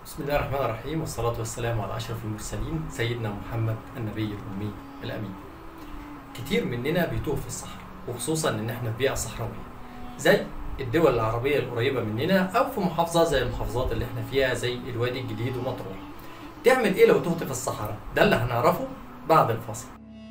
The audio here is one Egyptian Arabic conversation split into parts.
بسم الله الرحمن الرحيم والصلاة والسلام على أشرف المرسلين سيدنا محمد النبي الأمي الأمين كتير مننا بيتوه في الصحراء وخصوصا إن احنا في بيئة صحراوية زي الدول العربية القريبة مننا أو في محافظة زي المحافظات اللي احنا فيها زي الوادي الجديد ومطروح تعمل إيه لو تهت في الصحراء؟ ده اللي هنعرفه بعد الفاصل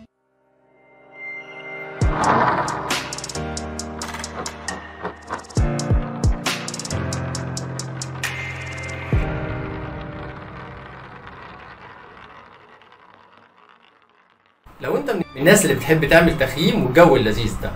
لو انت من الناس اللي بتحب تعمل تخييم والجو اللذيذ ده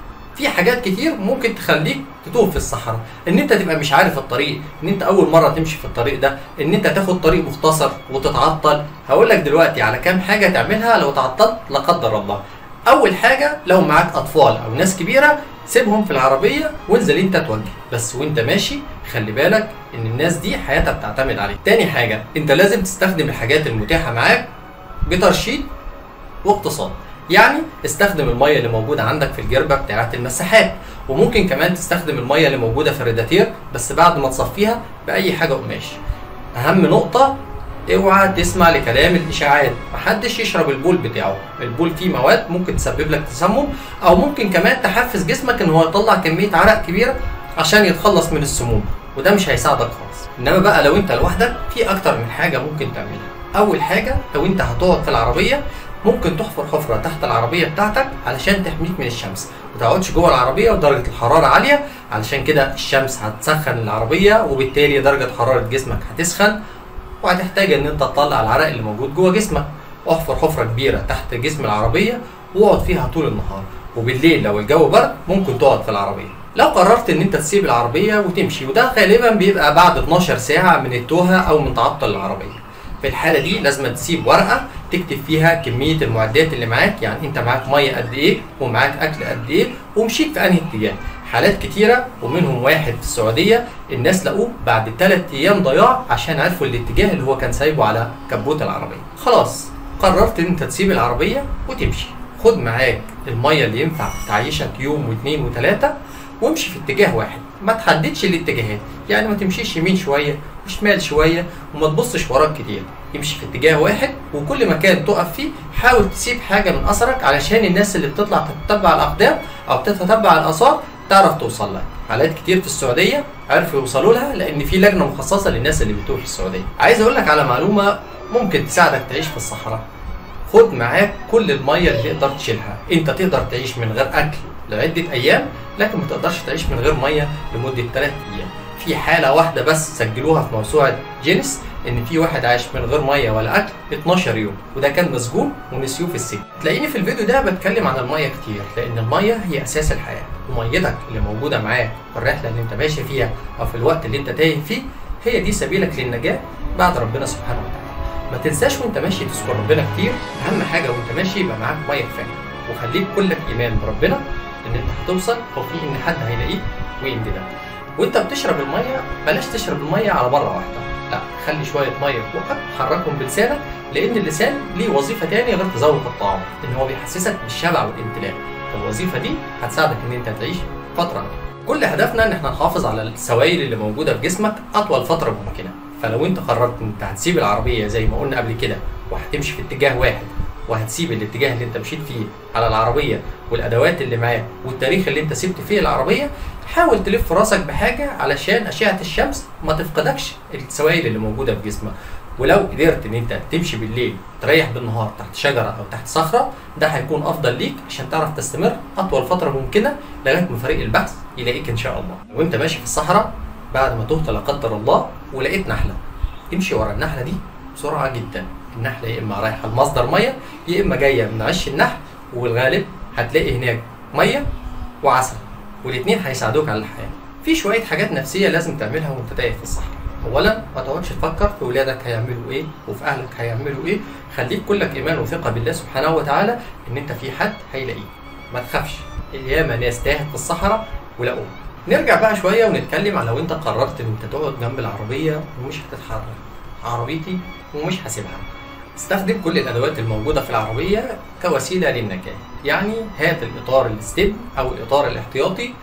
في حاجات كتير ممكن تخليك تتوه في الصحراء ان انت تبقى مش عارف الطريق ان انت اول مره تمشي في الطريق ده ان انت تاخد طريق مختصر وتتعطل هقول لك دلوقتي على كام حاجه تعملها لو تعطلت لا قدر الله اول حاجه لو معاك اطفال او ناس كبيره سيبهم في العربيه وانزل انت توجه بس وانت ماشي خلي بالك ان الناس دي حياتها بتعتمد عليك تاني حاجه انت لازم تستخدم الحاجات المتاحه معاك بترشيد واقتصاد يعني استخدم الميه اللي موجوده عندك في الجربه بتاعه المساحات وممكن كمان تستخدم الميه اللي موجوده في الريداتير بس بعد ما تصفيها باي حاجه قماش اهم نقطه اوعى تسمع لكلام الاشاعات محدش يشرب البول بتاعه البول فيه مواد ممكن تسبب لك تسمم او ممكن كمان تحفز جسمك ان هو يطلع كميه عرق كبيره عشان يتخلص من السموم وده مش هيساعدك خالص انما بقى لو انت لوحدك في اكتر من حاجه ممكن تعملها اول حاجه لو انت هتقعد في العربيه ممكن تحفر حفرة تحت العربية بتاعتك علشان تحميك من الشمس ما تقعدش جوه العربية ودرجة الحرارة عالية علشان كده الشمس هتسخن العربية وبالتالي درجة حرارة جسمك هتسخن وهتحتاج ان انت تطلع العرق اللي موجود جوه جسمك احفر حفرة كبيرة تحت جسم العربية واقعد فيها طول النهار وبالليل لو الجو برد ممكن تقعد في العربية لو قررت ان انت تسيب العربية وتمشي وده غالبا بيبقى بعد 12 ساعة من التوهة او من تعطل العربية في الحالة دي لازم تسيب ورقة تكتب فيها كمية المعدات اللي معاك يعني انت معاك مية قد ايه ومعاك اكل قد ايه ومشيت في انهي اتجاه حالات كتيرة ومنهم واحد في السعودية الناس لقوه بعد ثلاث ايام ضياع عشان عرفوا الاتجاه اللي هو كان سايبه على كبوت العربية خلاص قررت ان انت تسيب العربية وتمشي خد معاك المية اللي ينفع تعيشك يوم واثنين وثلاثة وامشي في اتجاه واحد ما تحددش الاتجاهات يعني ما تمشيش يمين شوية وشمال شوية وما تبصش وراك كتير امشي في اتجاه واحد وكل مكان تقف فيه حاول تسيب حاجة من أثرك علشان الناس اللي بتطلع تتبع الأقدام أو تتتبع الآثار تعرف توصل لها حالات كتير في السعودية عرفوا يوصلوا لها لأن في لجنة مخصصة للناس اللي بتوه في السعودية عايز أقول لك على معلومة ممكن تساعدك تعيش في الصحراء خد معاك كل المية اللي تقدر تشيلها انت تقدر تعيش من غير أكل لعدة أيام لكن ما تقدرش تعيش من غير مية لمدة 3 أيام في حالة واحدة بس سجلوها في موسوعة جينيس ان في واحد عايش من غير ميه ولا اكل 12 يوم وده كان مسجون ونسيوه في السجن تلاقيني في الفيديو ده بتكلم عن الميه كتير لان الميه هي اساس الحياه وميتك اللي موجوده معاك في الرحله اللي انت ماشي فيها او في الوقت اللي انت تايه فيه هي دي سبيلك للنجاه بعد ربنا سبحانه وتعالى ما تنساش وانت ماشي تذكر ربنا كتير اهم حاجه وانت ماشي يبقى معاك ميه كفايه وخليك كلك ايمان بربنا ان انت هتوصل او في ان حد هيلاقيك ويمددك وانت بتشرب الميه بلاش تشرب الميه على مره واحده لا خلي شويه ميه في بقك حركهم بلسانك لان اللسان ليه وظيفه تانية غير تذوق الطعام ان هو بيحسسك بالشبع والامتلاء الوظيفه دي هتساعدك ان انت تعيش فتره كل هدفنا ان احنا نحافظ على السوائل اللي موجوده في جسمك اطول فتره ممكنه فلو انت قررت ان انت هتسيب العربيه زي ما قلنا قبل كده وهتمشي في اتجاه واحد وهتسيب الاتجاه اللي انت مشيت فيه على العربيه والادوات اللي معاك والتاريخ اللي انت سبت فيه العربيه حاول تلف راسك بحاجه علشان اشعه الشمس ما تفقدكش السوائل اللي موجوده في جسمك ولو قدرت ان انت تمشي بالليل تريح بالنهار تحت شجره او تحت صخره ده هيكون افضل ليك عشان تعرف تستمر اطول فتره ممكنه لغايه ما فريق البحث يلاقيك ان شاء الله وانت ماشي في الصحراء بعد ما تهت لا قدر الله ولقيت نحله تمشي ورا النحله دي بسرعه جدا النحله يا اما رايحه لمصدر ميه يا اما جايه من عش النحل والغالب هتلاقي هناك ميه وعسل والاثنين هيساعدوك على الحياه في شويه حاجات نفسيه لازم تعملها وانت تايه في الصحراء اولا ما تقعدش تفكر في ولادك هيعملوا ايه وفي اهلك هيعملوا ايه خليك كلك ايمان وثقه بالله سبحانه وتعالى ان انت في حد هيلاقيك ما تخافش ياما ناس تاهت في الصحراء ولقوك نرجع بقى شويه ونتكلم على لو انت قررت ان انت تقعد جنب العربيه ومش هتتحرك عربيتي ومش هسيبها استخدم كل الادوات الموجوده في العربيه كوسيله للنجاه يعني هات الاطار الستيب او الاطار الاحتياطي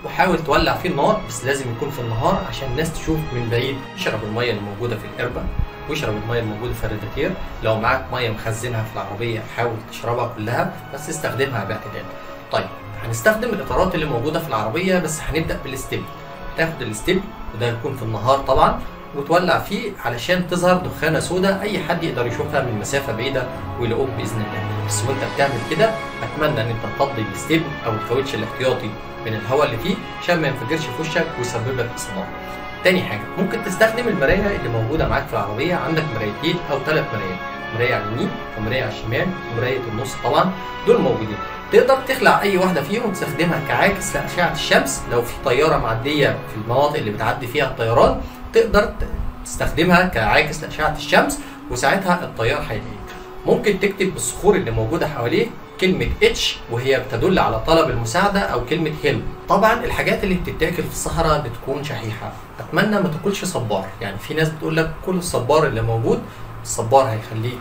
وحاول تولع فيه النار بس لازم يكون في النهار عشان الناس تشوف من بعيد يشرب الميه اللي موجوده في القربه واشرب الميه الموجوده في الرادياتير لو معاك ميه مخزنها في العربيه حاول تشربها كلها بس استخدمها باعتدال طيب هنستخدم الاطارات اللي موجوده في العربيه بس هنبدا بالستيب تاخد الستيب وده يكون في النهار طبعا وتولع فيه علشان تظهر دخانه سوداء اي حد يقدر يشوفها من مسافه بعيده ويلاقوك باذن الله بس وانت بتعمل كده اتمنى ان انت تفضي الستيب او الكاوتش الاحتياطي من الهواء اللي فيه عشان ما ينفجرش في وشك ويسبب لك اصابات تاني حاجه ممكن تستخدم المرايه اللي موجوده معاك في العربيه عندك مرايتين او ثلاث مرايات مرايه على اليمين ومرايه على الشمال ومرايه النص طبعا دول موجودين تقدر تخلع اي واحده فيهم وتستخدمها كعاكس لاشعه الشمس لو في طياره معديه في المناطق اللي بتعدي فيها الطيران تقدر تستخدمها كعاكس لاشعه الشمس وساعتها الطيار هيلاقيك ممكن تكتب بالصخور اللي موجوده حواليك كلمة اتش وهي بتدل على طلب المساعدة أو كلمة هيلب. طبعا الحاجات اللي بتتاكل في الصحراء بتكون شحيحة. أتمنى ما تاكلش صبار، يعني في ناس بتقول لك كل الصبار اللي موجود، الصبار هيخليك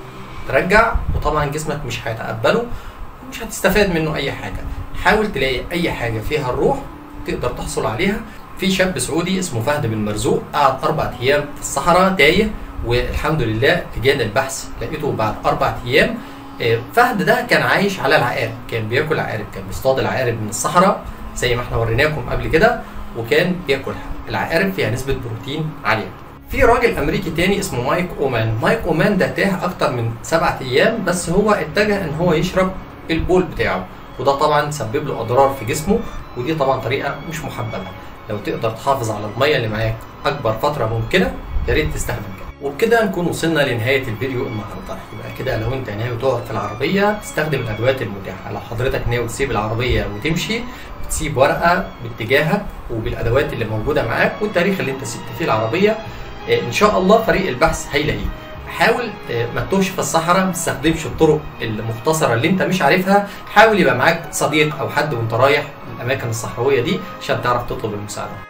ترجع وطبعا جسمك مش هيتقبله ومش هتستفاد منه أي حاجة. حاول تلاقي أي حاجة فيها الروح تقدر تحصل عليها. في شاب سعودي اسمه فهد بن مرزوق قعد أربع أيام في الصحراء تايه والحمد لله لجان البحث لقيته بعد أربع أيام فهد ده كان عايش على العقارب كان بياكل عقارب كان بيصطاد العقارب من الصحراء زي ما احنا وريناكم قبل كده وكان بياكلها العقارب فيها نسبة بروتين عالية في راجل امريكي تاني اسمه مايك اومان مايك اومان ده تاه اكتر من سبعة ايام بس هو اتجه ان هو يشرب البول بتاعه وده طبعا سبب له اضرار في جسمه ودي طبعا طريقة مش محببة لو تقدر تحافظ على المية اللي معاك اكبر فترة ممكنة يا ريت تستخدم كده وبكده نكون وصلنا لنهايه الفيديو النهارده يبقى كده لو انت ناوي تقعد في العربيه تستخدم الادوات المتاحه لو حضرتك ناوي تسيب العربيه وتمشي تسيب ورقه باتجاهك وبالادوات اللي موجوده معاك والتاريخ اللي انت سبت فيه العربيه ان شاء الله فريق البحث هيلاقيه حاول ما تتوهش في الصحراء ما تستخدمش الطرق المختصره اللي انت مش عارفها حاول يبقى معاك صديق او حد وانت رايح الاماكن الصحراويه دي عشان تعرف تطلب المساعده